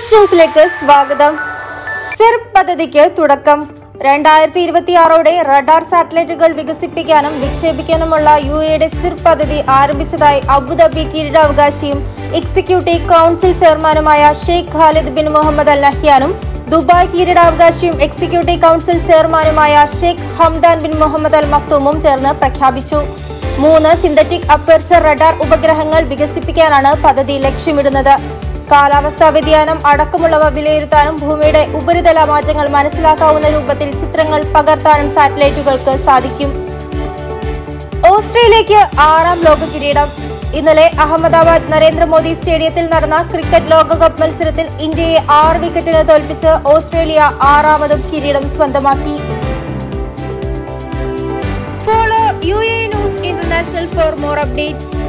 S ന്യൂസിലേക്ക് സ്വാഗതം സിർപ് പദ്ധതിക്ക് തുടക്കം രണ്ടായിരത്തി ഇരുപത്തിയാറോടെ റഡാർ സാറ്റലൈറ്റുകൾ വികസിപ്പിക്കാനും വിക്ഷേപിക്കാനുമുള്ള യു എയുടെ സിർപ് പദ്ധതി ആരംഭിച്ചതായി അബുദാബി കിരീടാവകാശിയും എക്സിക്യൂട്ടീവ് കൗൺസിൽ ചെയർമാനുമായ Sheikh Khalid bin Mohammed Al നഹ്യാനും ദുബായ് കിരീടാവകാശിയും എക്സിക്യൂട്ടീവ് കൗൺസിൽ ചെയർമാനുമായ Sheikh Hamdan bin Mohammed Al മക്തൂമും ചേർന്ന് പ്രഖ്യാപിച്ചു മൂന്ന് സിന്തറ്റിക് അപ്പർച്ചർ റഡാർ ഉപഗ്രഹങ്ങൾ വികസിപ്പിക്കാനാണ് പദ്ധതി ലക്ഷ്യമിടുന്നത് കാലാവസ്ഥാ വ്യതിയാനം അടക്കമുള്ളവ വിലയിരുത്താനും ഭൂമിയുടെ ഉപരിതല മാറ്റങ്ങൾ മനസ്സിലാക്കാവുന്ന രൂപത്തിൽ ചിത്രങ്ങൾ പകർത്താനും സാറ്റലൈറ്റുകൾക്ക് സാധിക്കും ഓസ്ട്രേലിയയ്ക്ക് ആറാം ലോക കിരീടം ഇന്നലെ അഹമ്മദാബാദ് നരേന്ദ്രമോദി സ്റ്റേഡിയത്തിൽ നടന്ന ക്രിക്കറ്റ് ലോകകപ്പ് മത്സരത്തിൽ ഇന്ത്യയെ ആറ് വിക്കറ്റിന് തോൽപ്പിച്ച് ഓസ്ട്രേലിയ ആറാമതും കിരീടം സ്വന്തമാക്കി follow U A news international for more updates